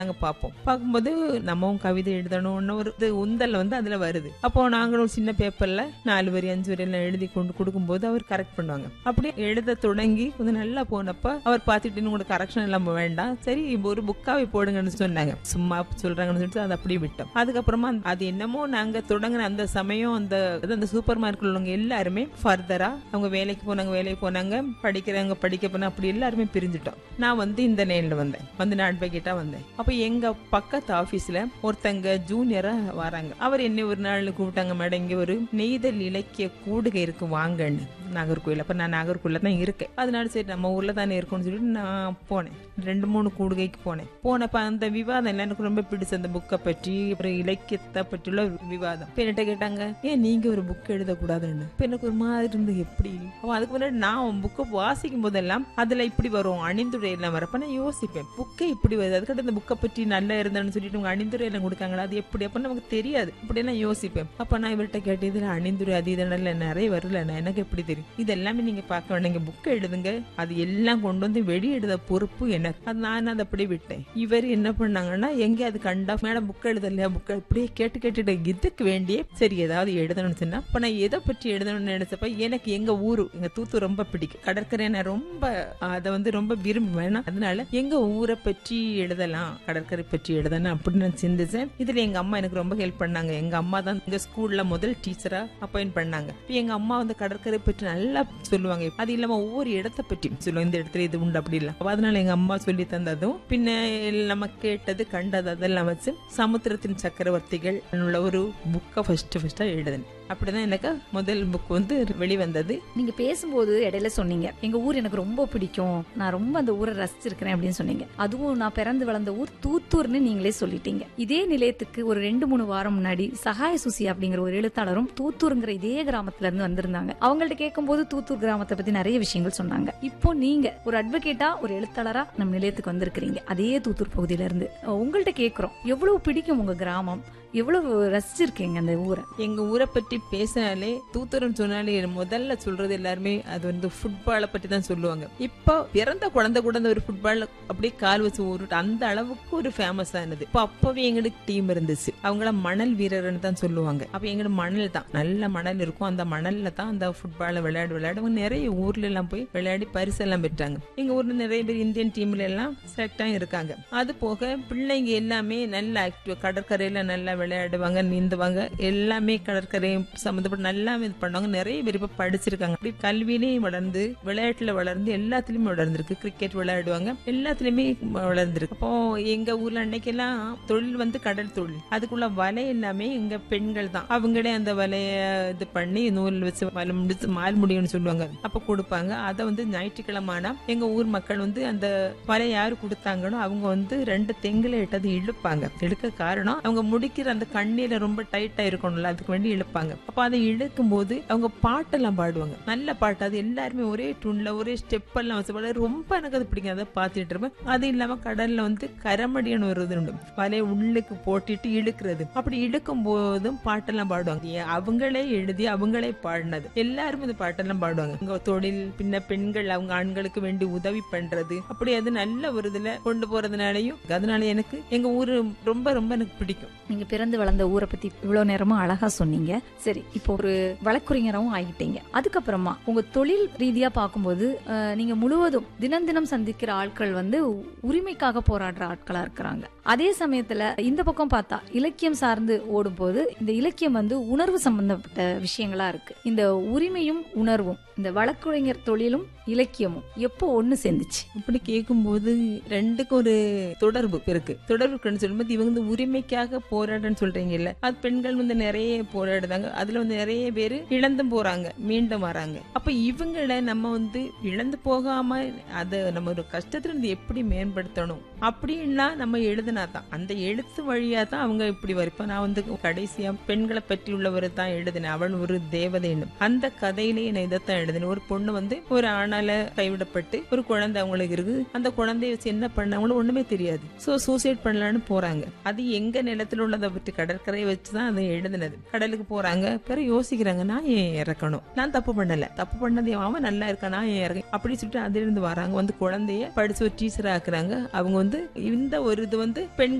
நாங்க பார்ப்போம் பார்க்கும்போது நம்மவும் கவிதை எழுதணும்னு ஒரு இது உந்தல் வந்து அதுல வருது அப்போ நாங்களும் ஒரு சின்ன பேப்பர்ல நாலு வரி அஞ்சு வரி எல்லாம் எழுதி கொண்டு கொடுக்கும்போது அவர் கரெக்ட் பண்ணுவாங்க அப்படியே எழுத தொடங்கி கொஞ்சம் நல்லா போனப்ப அவர் பார்த்துட்டு உங்களோட கரெக்ஷன் எல்லாம் வேண்டாம் சரி இப்ப ஒரு புக்காவே போடுங்கன்னு சொன்னாங்க சும்மா சொல்றாங்கன்னு சொல்லிட்டு அதை அப்படியே விட்டோம் அதுக்கப்புறமா அந்த- அது என்னமோ நாங்க தொடங்கின அந்த சமயம் அந்த அது அந்த சூப்பர் மார்க்கெட் உள்ளவங்க எல்லாருமே ஃபர்தரா அவங்க வேலைக்கு போனாங்க வேலைக்கு போனாங்க படிக்கிறவங்க படிக்க போனா அப்படி எல்லாருமே பிரிஞ்சுட்டோம் நான் வந்து இந்த லைன்ல வந்தேன் வந்து நான் அட்வொகேட்டா வந்தேன் அப்ப எங்க பக்கத்து ஆபீஸ்ல ஒருத்தங்க ஜூனியரா வராங்க அவர் என்ன ஒரு நாள் கூப்பிட்டாங்க மேடம் இங்க ஒரு நெய்தல் இலக்கிய கூடுகை இருக்கு வாங்கன்னு நாகர்கோயில் அப்ப நான் நாகர்கோயில தான் இருக்கேன் அதனால சரி நம்ம ஊர்ல தானே இருக்கோம்னு சொல்லிட்டு நான் போனேன் ரெண்டு மூணு கூடுகைக்கு போனேன் போனப்ப அந்த விவாதம் எல்லாம் எனக்கு ரொம்ப பிடிச்ச அந்த புக்கை பற்றி அப்புறம் இலக்கியத்தை பற்றியுள்ள ஒரு விவாதம் இப்ப என்கிட்ட கேட்டாங்க ஏன் நீங்க ஒரு புக் எழுதக்கூடாதுன்னு இப்ப எனக்கு ஒரு மாதிரி இருந்து எப்படி அப்ப அதுக்கு முன்னாடி நான் புக்கை வாசிக்கும் போதெல்லாம் அதுல இப்படி வரும் அணிந்துரை எல்லாம் வரப்ப நான் யோசிப்பேன் புக்கே இப்படி வருது அதுக்கிட்ட இந்த புக்கை பற்றி நல்லா இருந்தேன்னு சொல்லிட்டு உங்க அணிந்துரை எல்லாம் கொடுக்காங்களா அது எப்படி அப்ப நமக்கு தெரியாது இப்படி எல்லாம் யோசிப்பேன் அப்ப நான் இவர்கிட்ட கேட்டு இதுல அணிந்துரை அது இதெல்லாம் நிறைய வரல நான் எனக்கு எப்படி தெரியும் இது எல்லாமே நீங்க பார்க்க வேண்டாம் நீங்க புக் எழுதுங்க அது எல்லாம் கொண்டு வந்து வெளியிடுத பொறுப்பு எனக்கு அது நான் அதை அப்படியே விட்டேன் இவர் என்ன பண்ணாங்கன்னா எங்க அது கண்டா மேடம் புக் எழுதலையா புக் அப்படியே கேட்டு கேட்டுட்டு இதுக்கு வேண்டியே சரி ஏதாவது எழுதணும்னு சொன்னா அப்ப நான் எதை பற்றி எழுதணும்னு நினைச்சப்ப எனக்கு எங்க ஊரு எங்க தூத்து ரொம்ப பிடிக்கும் கடற்கரை நான் ரொம்ப அதை வந்து ரொம்ப விரும்புவேன் அதனால எங்க ஊரை பற்றி எழுதலாம் கடற்கரை பற்றி எழுதலாம் அப்படின்னு நான் சிந்திச்சேன் இதுல எங்க அம்மா எனக்கு ரொம்ப ஹெல்ப் பண்ணாங்க எங்க அம்மா தான் எங்க ஸ்கூல்ல முதல் டீச்சரா அப்பாயிண்ட் பண்ணாங்க இப்ப எங்க அம்மா வந்து கடற்கரை பற்றி நல்லா சொல்லுவாங்க அது இல்லாம ஒவ்வொரு இடத்தை பற்றி சொல்லுவாங்க இந்த இடத்துல இது உண்டு அப்படி இல்லை அப்ப அதனால எங்க அம்மா சொல்லி தந்ததும் பின்ன நம்ம கேட்டது கண்டது அதெல்லாம் வச்சு சமுத்திரத்தின் சக்கரவர்த்திகள் உள்ள ஒரு புக்கை ஃபர்ஸ்ட் ஃபர்ஸ்டா எழுதினேன் அப்படிதான் எனக்கு முதல் புக் வந்து வெளிவந்தது நீங்க பேசும்போது இடையில சொன்னீங்க எங்க ஊர் எனக்கு ரொம்ப பிடிக்கும் நான் ரொம்ப அந்த ஊரை ரசிச்சிருக்கிறேன் அப்படின்னு சொன்னீங்க அதுவும் நான் பிறந்து வளர்ந்த ஊர் தூத்தூர்னு நீங்களே சொல்லிட்டீங்க இதே நிலையத்துக்கு ஒரு ரெண்டு மூணு வாரம் முன்னாடி சகாய சுசி அப்படிங்கிற ஒரு எழுத்தாளரும் தூத்தூருங்கிற இதே கிராமத்துல இருந்து வந்திருந்தாங்க அவங்கள்ட்ட கேட்கும்போது தூத்தூர் கிராமத்தை பத்தி நிறைய விஷயங்கள் சொன்னாங்க இப்போ நீங்க ஒரு அட்வொகேட்டா ஒரு எழுத்தாளரா நம்ம நிலையத்துக்கு வந்திருக்கிறீங்க அதே தூத்தூர் பகுதியில இருந்து உங்கள்ட்ட கேக்குறோம் எவ்வளவு பிடிக்கும் உங்க கிராமம் எவ்வளவு ரசிச்சிருக்கீங்க அந்த ஊரை எங்க ஊரை பற்றி பேசினாலே தூத்துறன்னு சொன்னாலே முதல்ல சொல்றது எல்லாருமே அது வந்து ஃபுட்பாலை பற்றி தான் சொல்லுவாங்க இப்போ பிறந்த குழந்தை கூட அந்த ஒரு ஃபுட்பால் அப்படியே கால் வச்சு ஊருட்டு அந்த அளவுக்கு ஒரு ஃபேமஸ் ஆனது இப்போ அப்பவே எங்களுக்கு டீம் இருந்துச்சு அவங்கள மணல் வீரர்னு தான் சொல்லுவாங்க அப்ப எங்களுக்கு மணல் தான் நல்ல மணல் இருக்கும் அந்த மணல்ல தான் அந்த ஃபுட்பாலை விளையாடு விளையாடுவாங்க நிறைய ஊர்ல எல்லாம் போய் விளையாடி பரிசு எல்லாம் பெற்றாங்க எங்க ஊர்ல நிறைய பேர் இந்தியன் டீம்ல எல்லாம் செலக்ட் ஆகி இருக்காங்க அது போக பிள்ளைங்க எல்லாமே நல்ல ஆக்டிவ் கடற்கரையில நல்லா விளையாடுவாங்க நீந்துவாங்க எல்லாமே கடற்கரை சம்மந்தப்பட்ட நல்லா இது பண்ணுவாங்க நிறைய பேர் இப்ப படிச்சிருக்காங்க அப்படி கல்வியிலையும் வளர்ந்து விளையாட்டுல வளர்ந்து எல்லாத்துலயுமே வளர்ந்துருக்கு கிரிக்கெட் விளையாடுவாங்க எல்லாத்துலயுமே வளர்ந்துருக்கு அப்போ எங்க ஊர்ல அன்னைக்கெல்லாம் தொழில் வந்து கடல் தொழில் அதுக்குள்ள வலை எல்லாமே எங்க பெண்கள் தான் அவங்களே அந்த வலைய இது பண்ணி நூல் வச்சு வலை முடிச்சு மால் முடியும்னு சொல்லுவாங்க அப்ப கொடுப்பாங்க அதை வந்து ஞாயிற்றுக்கிழமை ஆனா எங்க ஊர் மக்கள் வந்து அந்த வலை யாரு கொடுத்தாங்களோ அவங்க வந்து ரெண்டு தெங்குல இட்டது இழுப்பாங்க இழுக்க காரணம் அவங்க முடிக்கிற அந்த கண்ணில ரொம்ப டைட்டா இருக்கணும்ல அதுக்கு வேண்டி இழுப்பாங்க அப்ப அதை இழுக்கும் போது அவங்க பாட்டெல்லாம் பாடுவாங்க நல்ல பாட்டு அது எல்லாருமே ஒரே டூன்ல ஒரே ஸ்டெப் எல்லாம் வச்சு பாட ரொம்ப எனக்கு அது பிடிக்கும் அதை பார்த்துட்டு இருப்பேன் அது இல்லாம கடல்ல வந்து கரமடியன் வருது உண்டு வலையை உள்ளுக்கு போட்டுட்டு இழுக்கிறது அப்படி இழுக்கும் போதும் பாட்டெல்லாம் பாடுவாங்க ஏன் அவங்களே எழுதி அவங்களே பாடினது எல்லாருமே இந்த பாட்டெல்லாம் பாடுவாங்க உங்க தொழில் பின்ன பெண்கள் அவங்க ஆண்களுக்கு வேண்டி உதவி பண்றது அப்படி அது நல்ல ஒரு இதுல கொண்டு போறதுனாலயும் அதனால எனக்கு எங்க ஊரு ரொம்ப ரொம்ப எனக்கு பிடிக்கும் நீங்க பிறந்து வளர்ந்த ஊரை பத்தி இவ்வளவு நேரமா அழகா சொன்னீங்க சரி இப்போ ஒரு வழக்குரைஞராகவும் ஆகிட்டீங்க அதுக்கப்புறமா உங்க தொழில் ரீதியா பார்க்கும்போது அஹ், நீங்க முழுவதும் தினம் தினம் சந்திக்கிற ஆட்கள் வந்து உரிமைக்காக போராடுற ஆட்களா இருக்கிறாங்க அதே சமயத்துல இந்த பக்கம் பார்த்தா இலக்கியம் சார்ந்து ஓடும்போது இந்த இலக்கியம் வந்து உணர்வு சம்பந்தப்பட்ட விஷயங்களா இருக்கு இந்த உரிமையும் உணர்வும் இந்த வழக்குரைஞர் தொழிலும் இலக்கியமும் எப்போ ஒண்ணு சேர்ந்துச்சு அப்படி கேட்கும்போது ரெண்டுக்கும் ஒரு தொடர்பு இருக்கு தொடர்பு இருக்குன்னு சொல்லும்போது இவங்க வந்து உரிமைக்காக போராடுன்னு சொல்றீங்கல்ல அது பெண்கள் வந்து நிறைய போராடுதாங்க அதுல வந்து நிறைய பேர் இழந்தும் போறாங்க மீண்டும் வராங்க அப்ப இவங்கள நம்ம வந்து இழந்து போகாம அதை நம்ம ஒரு கஷ்டத்துல இருந்து எப்படி மேம்படுத்தணும் அப்படின்னா நம்ம எழுதினா தான் அந்த எழுத்து வழியா தான் அவங்க இப்படி வரும் இப்ப நான் வந்து கடைசியா பெண்களை பற்றி உள்ளவர் தான் எழுதினேன் அவள் ஒரு தேவதைன்னு அந்த கதையிலேயே நான் இதைத்தான் எழுதினேன் ஒரு பொண்ணு வந்து ஒரு ஆணால கைவிடப்பட்டு ஒரு குழந்தை அவங்களுக்கு இருக்கு அந்த குழந்தைய வச்சு என்ன பண்ணாங்களும் ஒண்ணுமே தெரியாது சோ சூசைட் பண்ணலான்னு போறாங்க அது எங்க நிலத்துல உள்ளதை பற்றி கடற்கரையை வச்சுதான் அதை எழுதினது கடலுக்கு போறாங்க பிறகு யோசிக்கிறாங்க நான் ஏன் இறக்கணும் நான் தப்பு பண்ணல தப்பு பண்ணது அவன் நல்லா இருக்கான் நான் ஏன் இறக்க அப்படி சொல்லிட்டு அதுல இருந்து வராங்க வந்து குழந்தைய படிச்சு ஒரு டீச்சர் ஆக்குறாங்க அவங்க வந்து வந்து இந்த ஒரு இது வந்து பெண்கள்